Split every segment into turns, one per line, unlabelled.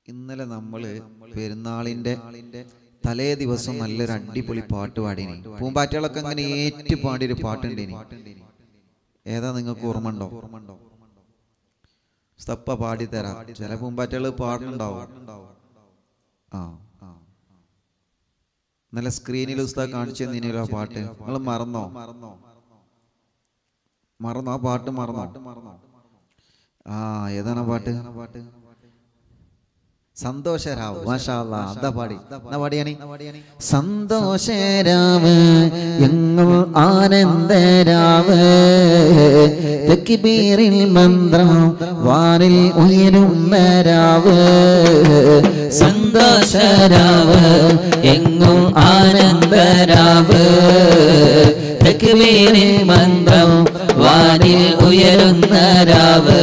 ഇന്നലെ നമ്മള് പെരുന്നാളിന്റെ തലേ ദിവസം നല്ലൊരു അടിപൊളി പാട്ട് പാടിനി പൂമ്പാറ്റകളൊക്കെ അങ്ങനെ ഏറ്റു പാടിയൊരു പാട്ടുണ്ടേനി ഏതാ നിങ്ങൾക്ക് ഓർമ്മ ഉണ്ടോ സ്തപ്പ പാടിത്തരാം ചില പൂമ്പാറ്റകൾ പാടുന്നുണ്ടാവും ആ ഇന്നലെ സ്ക്രീനിൽ ഉസ്താദ് കാണിച്ചു തന്നീനല്ലോ ആ പാട്ട് നിങ്ങൾ മറന്നോ മറന്നോ ആ പാട്ട് മറന്നോ ആ ഏതാണ് ആ പാട്ട് സന്തോഷരാവ് മാഷാ അല്ലാ. അതാ പാടി എന്നാ പാടിയാണി
സന്തോഷരാവ് എങ്ങും ആനന്ദരാവ് തെക്കിബീറിൽ മന്ത്രം വാനിൽ ഉയരുന്ന രാവ് സന്തോഷരാവ് എങ്ങും ആനന്ദരാവ് തെക്കിബീറിൽ മന്ത്രം വാനിൽ ഉയരുന്ന രാവ്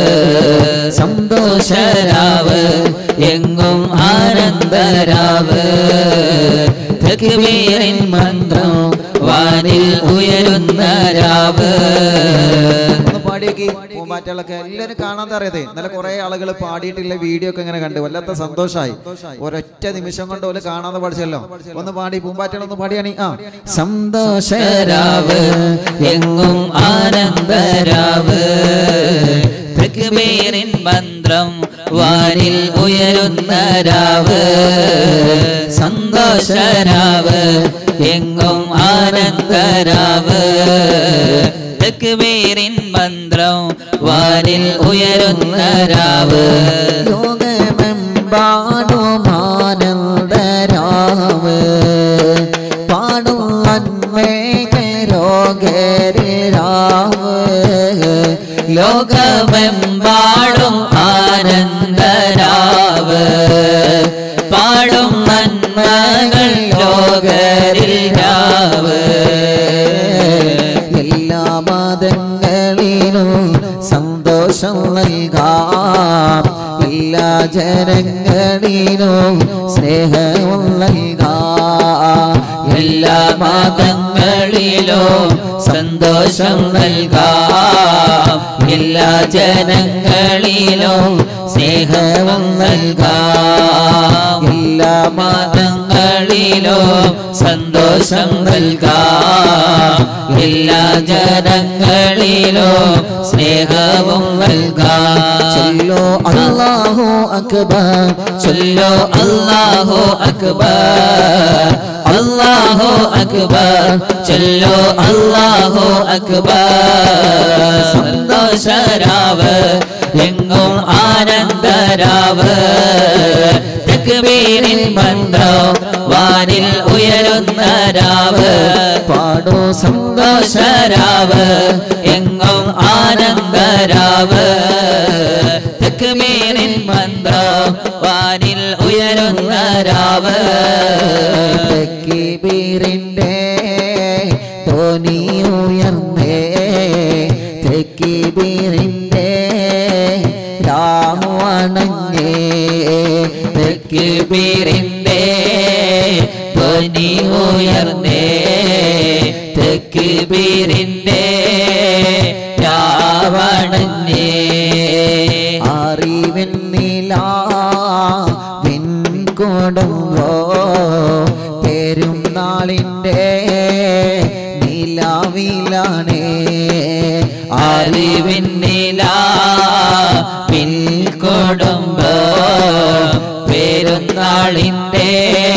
സന്തോഷരാവ് എങ്ങും ആനന്ദരാവ് തെക്കുവീറിൻ മന്ത്രം വാനിൽ ഉയരുന്ന രാവ്
ഒന്ന് പാടിയേക്ക് പൂമ്പാറ്റകളൊക്കെ എല്ലാവരും കാണാൻ അറിയാതെ ഇന്നലെ കുറെ ആളുകൾ പാടിയിട്ടുള്ള വീഡിയോ ഒക്കെ ഇങ്ങനെ കണ്ടു വല്ലാത്ത സന്തോഷമായി ഒരൊറ്റ നിമിഷം കൊണ്ട് ഓല് കാണാതെ പഠിച്ചല്ലോ ഒന്ന് പാടി പൂമ്പാറ്റകളൊന്ന് പാടിയാണി ആ
സന്തോഷരാവ് എങ്ങും ആനന്ദരാവ് തെക്കുവീറിൻ മന്ത്രം വാനിൽ ഉയരുന്ന രാവ് സന്തോഷരാവ് എങ്ങും ആനന്ദരാവ് തെക്കുവീറിൻ മന്ത്രം വാനിൽ ഉയരുന്ന രാവ് ലോകമെമ്പാടുമാനന്ദരാവ് പാടും നന്മകൾ രോഗരിരാവ് ലോകമെമ്പാടും ആനന്ദരാവ് പാടും നന്മകൾ ലോകരിരാവ് എല്ലാ മതങ്ങളിലും സന്തോഷം നൽകാം എല്ലാ ജനങ്ങളിലും സ്നേഹവും നൽകാം എല്ലാ മതങ്ങളിലും സന്തോഷം നൽകാം എല്ലാ ജനങ്ങളിലും സ്നേഹവും നൽകാം എല്ലാ മതങ്ങളിലും സന്തോഷം നൽകാം എല്ലാ ജനങ്ങളിലും സ്നേഹവും നൽകാം ചൊല്ലോ അല്ലാഹു അക്ബർ ചൊല്ലോ അല്ലാഹു അക്ബർ അല്ലാഹു അക്ബർ ചൊല്ലോ അല്ലാഹു അക്ബർ സന്തോഷരാവ് എങ്ങും ആനന്ദരാവ് തെക്കുവീരിൽ മന്ത്രം വാനിൽ ഉയരുന്ന രാവ് പാടോ സന്തോഷരാവ് എങ്ങും ആനന്ദരാവ് തെക്കുമേറിൽ മന്ത്രം വാനിൽ ഉയരുന്ന രാവ് തെക്കിബീറിൻ്റെ തോനി ഉയർന്നേ തെക്കിബീറിൻ്റെ രാവണങ്ങേ തെക്കിബീറിൻ്റെ ധ്വനി ഉയർന്നേ തെക്കിബീറിൻ്റെ രാവണങ്ങേ അറിവിന്നില വിൻകൊടുങ്ങോ പെരുന്നാളിൻ്റെ നിലാവിലാണേ അറിവിന്നില പിൻകൊടുമ്പോ പെരുന്നാളിൻ്റെ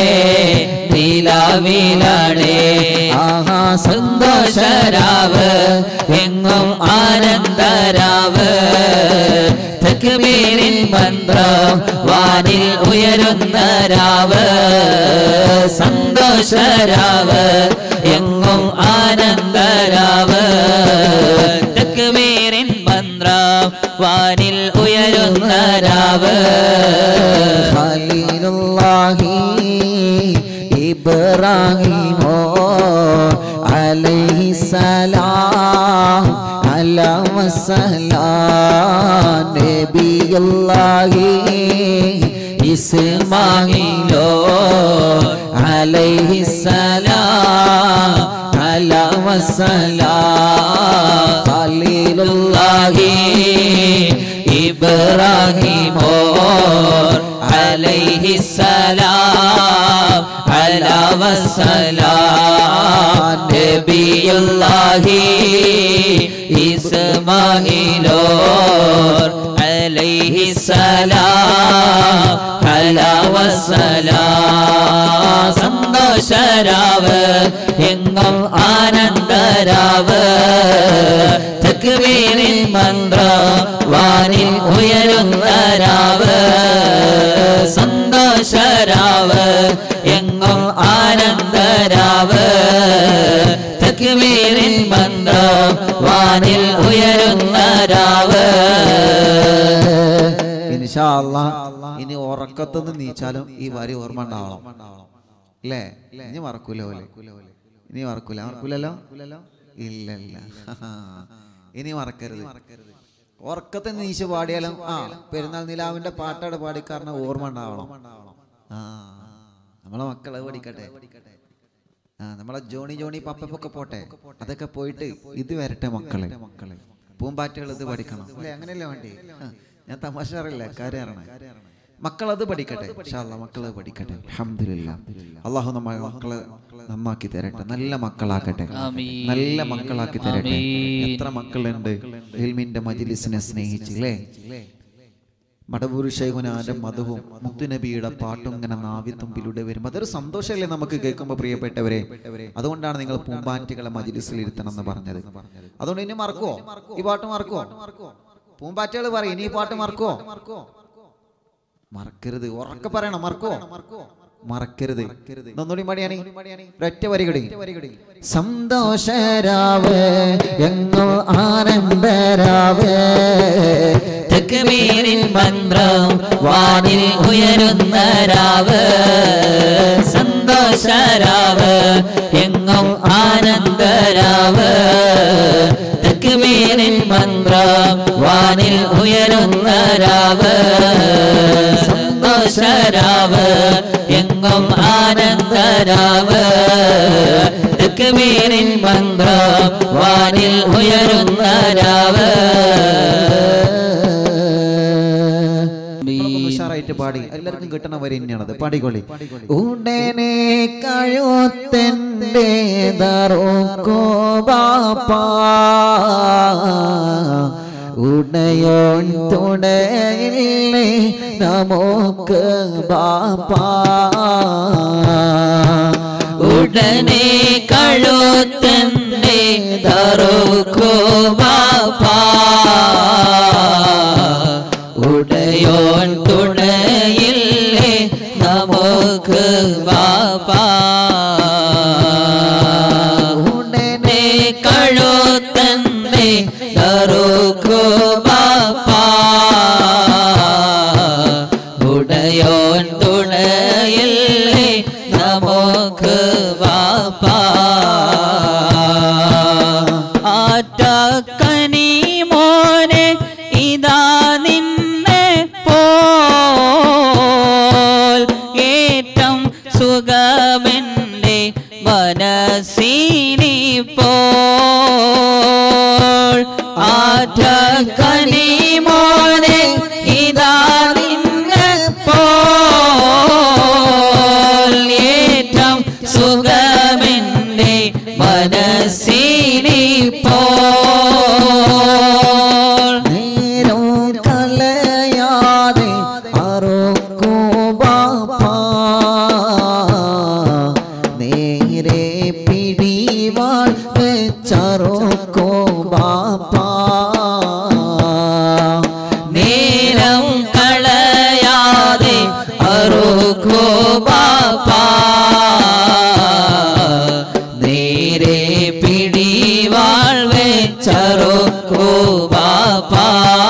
നിലാവിലാണേ ആഹാ സന്തോഷരാവ് എങ്ങും ആനന്ദരാവ് തെക്കുമേലിൽ മന്ത്രം വാനിൽ ഉയരുന്ന രാവ് സന്തോഷരാവ് എങ്ങും ആനന്ദരാവ് തെക്കുമേലിൻ മന്ത്രം വാനിൽ ഉയരുന്ന രാവ് ഖലീലുള്ളാഹി ഇബ്രാഹിമോ അലൈഹിസ്സലാം അലാ വസലാം നബിയുള്ളാഹി ഇസ്മായിലോ അലൈഹിസ്സലാം അലാ വസലാം ഖലീലുള്ളാഹി ഇബ്രാഹിമോ عليه السلام على والسلام نبي الله إسماعيل عليه السلام على والسلام സന്തോഷരാവ് എങ്ങും ആനന്ദരാവ് തക്വീരിൽ മന്ത്ര വാനിൽ ഉയരുന്ന രാവ് സന്തോഷരാവ് എങ്ങും ആനന്ദരാവ് തക്വീരിൽ മന്ത്ര വാനിൽ ഉയരുന്ന രാവ്
ഇൻഷാ അല്ലാ ഇനി ഉറക്കത്തുനിന്ന് നീച്ചാലും ഈ വരി ഓർമ്മ ഉണ്ടാവണം അല്ലേ ഇനി മറക്കൂല പോലെ ഇനി മറക്കൂല മറക്കൂലല്ലോ ഇല്ല ഇല്ല ഇനി മറക്കരുത് ഉറക്കത്തെ നീച്ച് പാടിയാലും ആ പെരുന്നാൾ നിലാവിന്റെ പാട്ടാട് പാടിക്കാരനെ ഓർമ്മ ഉണ്ടാവണം ആ നമ്മളെ മക്കളെ പഠിക്കട്ടെ ആ നമ്മളെ ജോണി ജോണി പപ്പൊക്കെ പോട്ടെ അതൊക്കെ പോയിട്ട് ഇത് വരട്ടെ മക്കളെ മക്കളെ പൂമ്പാറ്റകൾ ഇത് പഠിക്കണം അല്ലേ അങ്ങനെയല്ലേ വേണ്ടി ആ, ഞാൻ തമാശ അറിയില്ല കാര്യം അറിയണേ മക്കളത് പഠിക്കട്ടെ ഇൻഷാല്ലാ മക്കളത് പഠിക്കട്ടെ അൽഹംദുലില്ലാ അള്ളാഹു നമ്മ മക്കളെ നന്നാക്കി തരട്ടെ നല്ല മക്കളാക്കട്ടെ
ആമീൻ.
നല്ല മക്കളാക്കി തരട്ടെ
ആമീൻ.
എത്ര മക്കളുണ്ട് ഇൽമിന്റെ മജിലിസിനെ സ്നേഹിച്ചില്ലേ മടവൂർ ഷൈഖുനാന്റെ മതവും മുത്തുനബിയുടെ പാട്ടും ഇങ്ങനെ നാവിത്തുമ്പിലൂടെ വരും അതൊരു സന്തോഷമല്ലേ നമുക്ക് കേൾക്കുമ്പോൾ പ്രിയപ്പെട്ടവരെ അതുകൊണ്ടാണ് നിങ്ങൾ പൂമ്പാറ്റകളെ മജിലിസിൽ ഇരുത്തണം എന്ന് പറഞ്ഞത് അതുകൊണ്ട് ഇനി മറക്കുവോ ഈ പാട്ട് മറക്കുവോ പൂമ്പാറ്റകൾ പറയും ഇനി ഈ പാട്ട് മറക്കുവോ മറക്കരുത് ഉറക്കെ പറയണം മറക്കുവോ മറക്കരുത് ഒന്നുകൂടി മടിയാണി ഒരൊറ്റ വരികടി സന്തോഷരാവ് എങ്ങോ ആനന്ദരാവ്
തക്ബീരിൻ മന്ത്രം വാനിൽ ഉയരുന്ന രാവ് സന്തോഷരാവ് എങ്ങും ആനന്ദരാവ് തക്ബീരിൻ മന്ത്രം വാനിൽ ഉയരുന്ന രാവ് സന്തോഷരാവ് എങ്ങും ആനന്ദരാവ് തക്ബീരിൻ മന്ത്രം വാനിൽ ഉയരുന്ന രാവ്
നമ്മളൊന്ന് ഉഷാറായിട്ട് പാടി എല്ലാവർക്കും കിട്ടണ വരി തന്നെയാണത് പാടിക്കൊള്ളി ഉടനെ കഴുത്തന്റെ ദറുക്കോ ബാപ്പാ ഉടയോൺ തുടയില്ലേ നമുക്ക് ബാപ്പാ
ഉടനെ കഴുത്തന്റെ ദറുക്കോ ബാപ്പാ ഉടയോൻ തുണയില്ലേ നമുക്ക് ബാപ്പാ ഉടനെ കഴുത്തന്റെ ദറുക്കോ ബാപ്പാ ഉടയോൻ തുണയില്ലേ നമുക്ക് ബാപ്പാ ആറ്റക്കനി മോനെ ഇതാ നിന്നെ പോൽ ഏറ്റം സുഖമെന്റെ മനസ്സിനി പോൾ ആറ്റക്കനി മോനെ ഇതാ നിന്നെ പോൽ ഏറ്റം സുഖമെന്റെ മനസ്സിനി പോൾ
നേരം കലയാതെ അറുക്കോ ബാപ്പാ നേരെ പിടിവാൾ വെച്ചറുക്കോ ബാപ്പാ
നേരം കളയാതെ അറുക്കോ ബാപ്പാ നേരെ പിടിവാൾ വെച്ചറുക്കോ ബാപ്പാ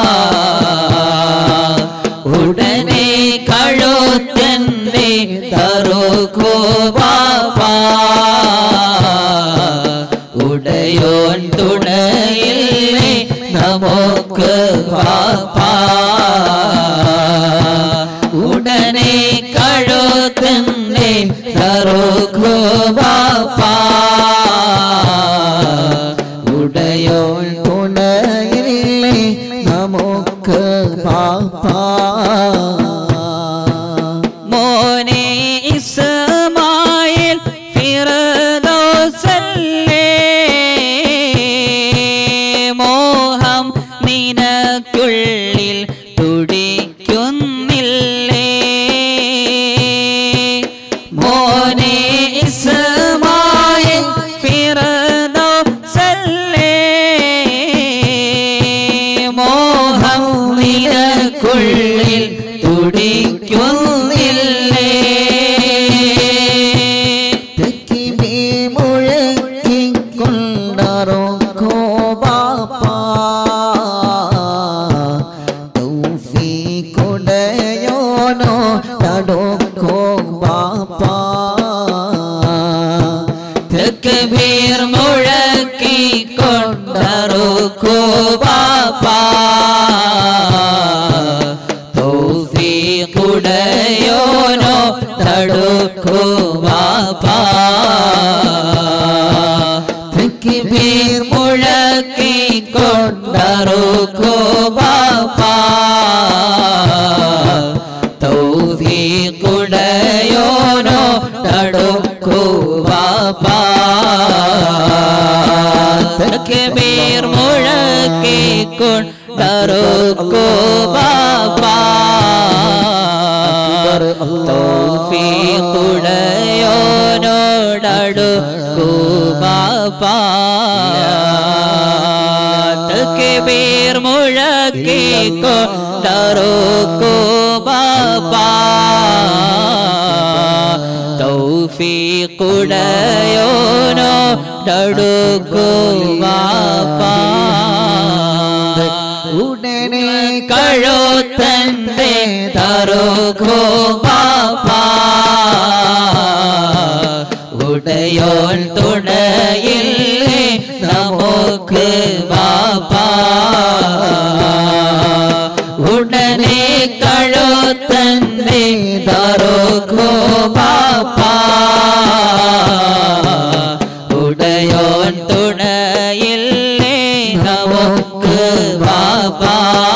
ഉടനെ കഴുത്തന്റെ തറുക്കോ ബാപ്പാ ഉടയോൻ തുണയില്ലേ നമുക്ക് പാപ്പാ ഉടനെ കഴുത്തന്നെ തറുക്കോ ബാപ്പാ
ഉടയോൾ തുണയില്ലേ നമുക്ക് പാപ്പാ
കുടയോനോ തടുക്കോ ബാപ്പാ തക്ബീർ മുഴക്കി കൊണ്ടറുക്കോ ബാപ്പാ തൗഫീഖുടയോനോ തടുക്കോ ബാപ്പാ തക്ബീർ മുഴക്കി കൊണ്ടറുക്കോ ബാപ്പാ തൗഫീഖുടയോനോ തടുക്കോ ബാപ്പാ തക്ബീർ മുഴക്കി കൊണ്ടറുക്കോ ബാപ്പാ തൗഫീഖുടയോനോടടുക്കോ ബാപ്പാ തക്ബീർ മുഴക്കി കൊണ്ടറുക്കോ ബാപ്പാ തൗഫീഖുടയോനോ ഡടുക്കോ ബാപ്പാ ഉടനെ കഴുത്തന്റെ തറുക്കോ ബാപ്പാ ഉടയോൻ തുണയില്ലേ നമുക്ക് ബാപ്പാ ഉടനെ കഴുത്തന്റെ തറുക്കോ ബാപ്പാ ഉടയോൻ തുണയില്ലേ നമുക്ക് ബാപ്പാ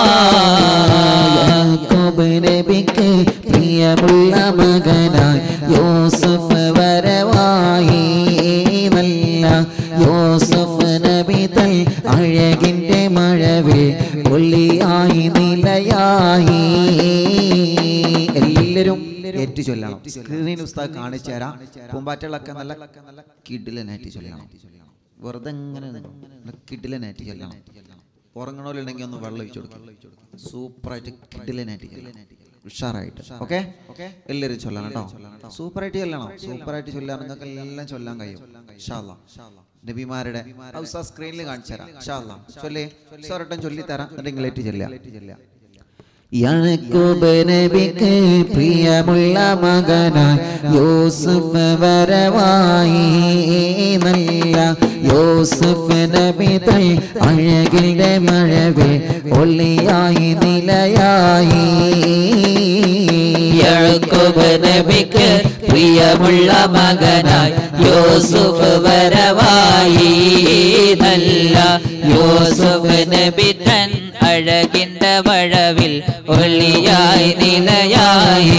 യാക്കോബ് നബിക്ക് പ്രിയമുള്ള മകനായി യോസഫ് വരവായി നല്ല യോസഫ് നബി തൽ അഴകിന്റെ മഴവിൽ ഒള്ളിയായി നിലയായി
എല്ലാവരും ഏറ്റു ചൊല്ലണം സ്ക്രീനിൽ ഉസ്താദ് കാണിച്ചു തരാം പൂമ്പാറ്റകളൊക്കെ നല്ല നല്ല കിഡിലനായിട്ട് ചൊല്ലണം വെറുതെ ഇങ്ങനെ നല്ല കിഡിലനായിട്ട് ചൊല്ലണം ഉറങ്ങണോലുണ്ടെങ്കിൽ ഒന്ന് വെള്ളം ഒഴിച്ചു കൊടുക്കും സൂപ്പറായിട്ട് കിഡിലനായിട്ട് ചൊല്ലണം ഉഷാറായിട്ട് ഓക്കെ എല്ലാവരും ചൊല്ലണം കേട്ടോ സൂപ്പറായിട്ട് ചൊല്ലണം സൂപ്പറായിട്ട് ചൊല്ലാൻ നിങ്ങൾക്ക് എല്ലാം ചൊല്ലാൻ കഴിയും ഷാല്ല നബിമാരുടെ ഉസ്താദ് സ്ക്രീനിൽ കാണിച്ചു തരാം ഷാല്ല ചൊല്ലേ സ്വരട്ടം ചൊല്ലിത്തരാം എന്നിട്ട് നിങ്ങളേറ്റ് ചെല്ലാം
യാക്കൂബ് നബിക്ക് പ്രിയമുള്ള മകനായി യൂസുഫ് വരവായി നല്ല യൂസുഫ് നബി തൽ അഴകിന്റെ മഴവിൽ ഒള്ളിയായി നിലയായി
യഴക്കുബ് നബിക്ക് പ്രിയമുള്ള മകനായി യൂസുഫ് വരവായി നല്ല യൂസുഫ് നബി തൻ അഴകിന്റെ മഴവിൽ ഒളിയായി നിലയായി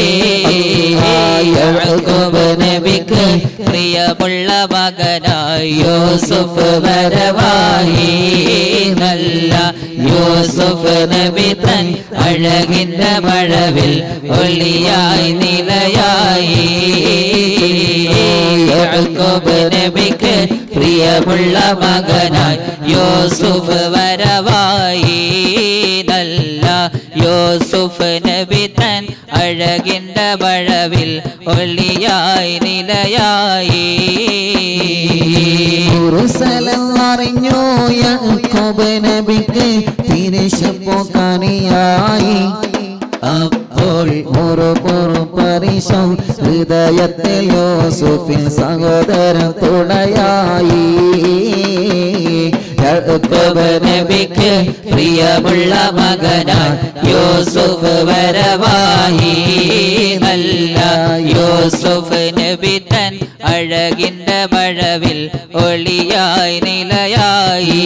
യഴക്കുബ് നബിക്ക് പ്രിയമുള്ള മകനായി യൂസുഫ് വരവായി നല്ല യൂസുഫ് നബി തൻ അഴകിന്റെ മഴവിൽ ഒളിയായി നിലയായി യാക്കോബ് നബിക്ക് പ്രിയമുള്ള മകനായി യൂസുഫ് വരവായി നല്ല യൂസുഫ് നബി തൻ അഴകിന്റെ മഴവിൽ ഒളിയായി നിലയായി
കുറുസലം അറിഞ്ഞു യാക്കോബ് നബിക്ക് തിരിശപ്പോക്കാനിയായി അപ്പോൾ ഒരു പൊറു പരിശം ഹൃദയത്തിൽ യോസുഫിൻ സഹോദരൻ തുണയായി
യാക്കോബ് നബിക്ക് പ്രിയമുള്ള മകനായി യൂസുഫ് വരവായി നല്ല യൂസുഫ് നബി തൻ അഴകിന്റെ മഴവിൽ ഒളിയായി നിലയായി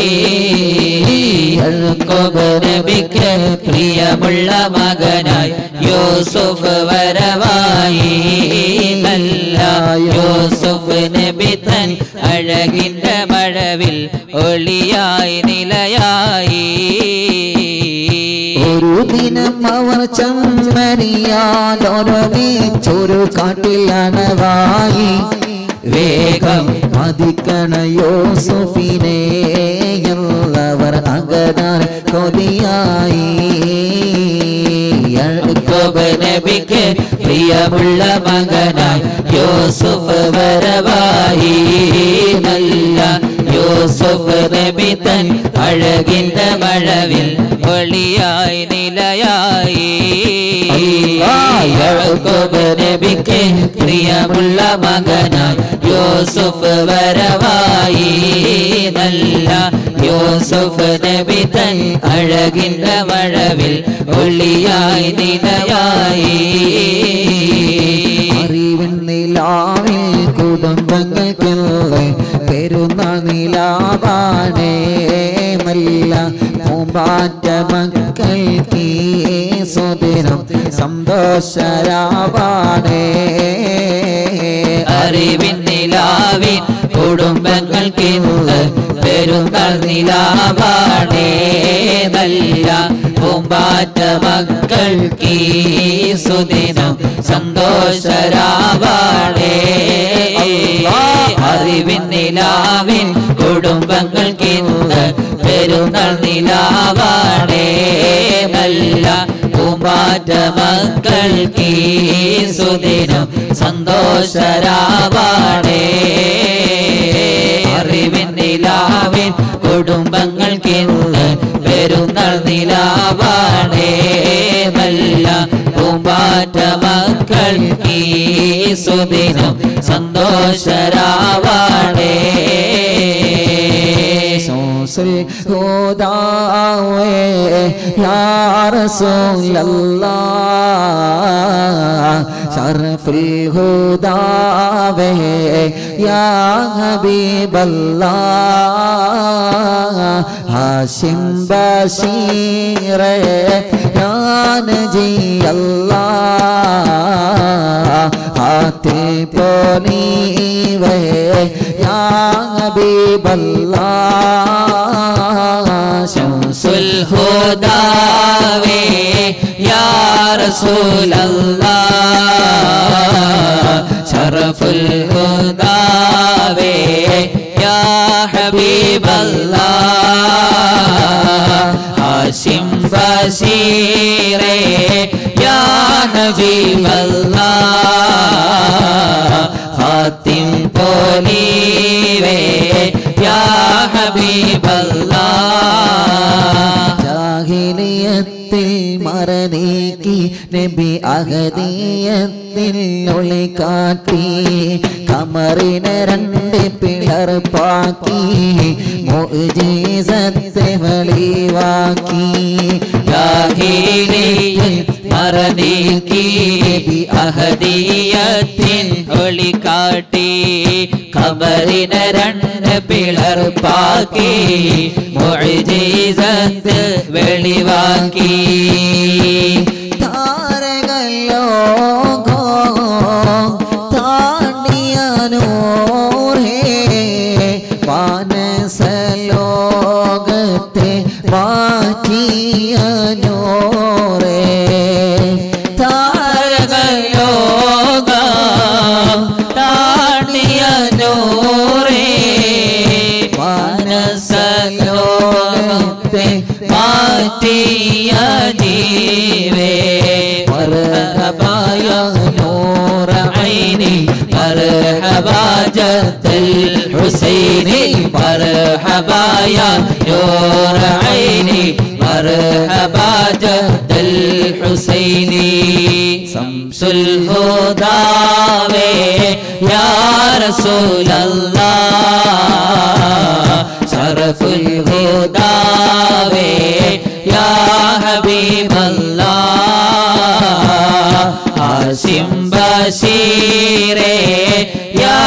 യാക്കോബ് നബിക്ക് പ്രിയമുള്ള മകനായി യൂസുഫ് വരവായി നല്ല യൂസുഫ് നബി തൻ അഴകിന്റെ മഴവിൽ ഒളിയായി നിലയായി
ഒരു ദിനം അവർ ചമ്മരിയാൽ ഒരുമിച്ചൊരു കാട്ടിലണവായി വേഗം മതിക്കണ യോസുഫിനെ എന്നവർ അകതാൻ കൊതിയായി
യാക്കോബ് നബിക്ക് പ്രിയമുള്ള മകനായി യൂസുഫ് വരവായി നല്ല യൂസുഫ് നബി നബിതൻ അഴകിന്റെ മഴവിൽ ഒളിയായി നിലയായി യാക്കോബ് നബിക്ക് പ്രിയമുള്ള മകനായി യൂസുഫ് വരവായി നല്ല യൂസുഫ് നബി തൻ അഴകിന്റെ മഴവിൽ ഒളിയായി നിലയായി
അറിവിൻ നിലാവിൽ കുടുംബങ്ങൾക്കുള്ള പെരുന്നാൾ നിലാവാണേ മല്ല പൂമ്പാറ്റ മക്കൾക്ക് ഈ സുദിനം സന്തോഷരാവാണേ
അറിവിൻ നിലാവിൻ കുടുംബങ്ങൾക്ക് ഇന്ന് പെരുന്നാൾ നിലാവാണേ നല്ല പൂമ്പാറ്റ മക്കൾക്ക് ഈ സുദിനം സന്തോഷരാവാണേ അറിവിൻ നിലാവിൻ കുടുംബങ്ങൾക്ക് ഇന്ന് പെരുന്നാൾ നിലാവാണേ നല്ല പൂമ്പാറ്റ മക്കൾക്ക് ഈ സുദിനം സന്തോഷരാവാണേ അറിവിൻ നിലാവിൻ കുടുംബങ്ങൾക്ക് ഇന്ന് പെരുന്നാൾ നിലാവാണേ നല്ല പൂമ്പാറ്റ മക്കൾക്ക് ഈ സുദിനം സന്തോഷരാവാണേ
ശോസുൽ ഹുദാവേ യാ റസൂലല്ലാഹ് ശർഫുൽ ഹുദാവേ യാ ഹബീബല്ലാഹ് ഹാഷിം ബശീറേ യാ നജിയല്ലാഹ് ഹാത്തി പോലീവേ യാ ഹബീബല്ലാഹ്
ശംസുൽ ഹുദാവേ യാ റസൂലല്ലാഹ് ശറഫുൽ ഹുദാവേ യാ ഹബീബല്ലാഹ് ഹാഷിം ബശീറേ യാ നജീബല്ലാഹ് ഹാത്തിം പോലീവേ യാ ഹബീബല്ലാഹ്
ജാഹിലിയത്തിൽ മറനീക്കി നബി അഹദീയത്തിൽ ഒളി കാട്ടി കമറിനെ രണ്ട് പിളർപ്പാക്കി മുഅ്ജിസത്തെ വെളിവാക്കി
ജാഹിലിയിൽ മറനീക്കി അഹദീയത്തിൻ ഒളി കാട്ടി ഖബറിനെ രണ്ട് പിളർപ്പാക്കി മുഅ്ജിസത്ത് വെളിവാക്കി
താരകല്ലോകോ താണ്ടിയനൂരേ വാനസലോകത്തെ മാറ്റിയനൂരേ
താരകലോകം താണ്ടിയ നൂറേ മനസലോകത്തെ മാറ്റിയ ജീവേ മർഹബായ നൂറ ഐനി മർഹബാ ജദ്ദൽ ഹുസൈനി മർഹബായ നൂറ ഐനി മർഹബാ ജദ്ദൽ ഹുസൈനി സംസുൽ ഹുദാവേ യാ റസൂലല്ലാഹ് ശറഫുൽ ഹുദാവേ യാ ഹബീബല്ലാഹ് ഹാസിം ബശീറേ യാ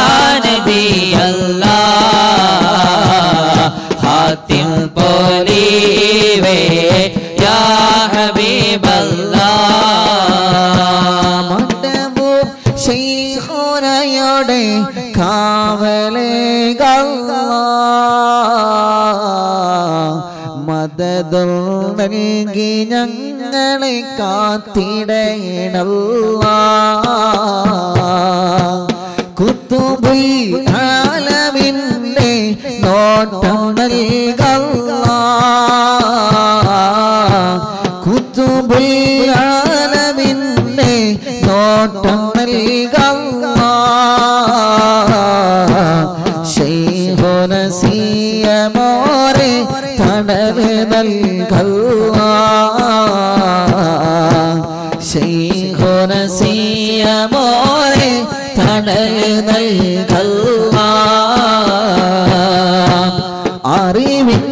നബിയല്ലാഹ് ഹാത്തിം പോലീവേ യാ ഹബീബല്ലാഹ്
മണ്ഡപവും ശൈഖുനയുടെ കാവലേകല്ല മദതും നൽകി ഞങ്ങളെ കാത്തിടയണല്ല കുത്തുബുൽ ആലമിൻ്റെ നോട്ടം നൽകല്ല കുത്തുബുൽ ആലമിൻ്റെ നോട്ടം നൽകല്ല ശൈഖുനസിയമോരെ
ഖുനസിയ മോനെ തണൽ നൽകല്ല
അറിവിൻ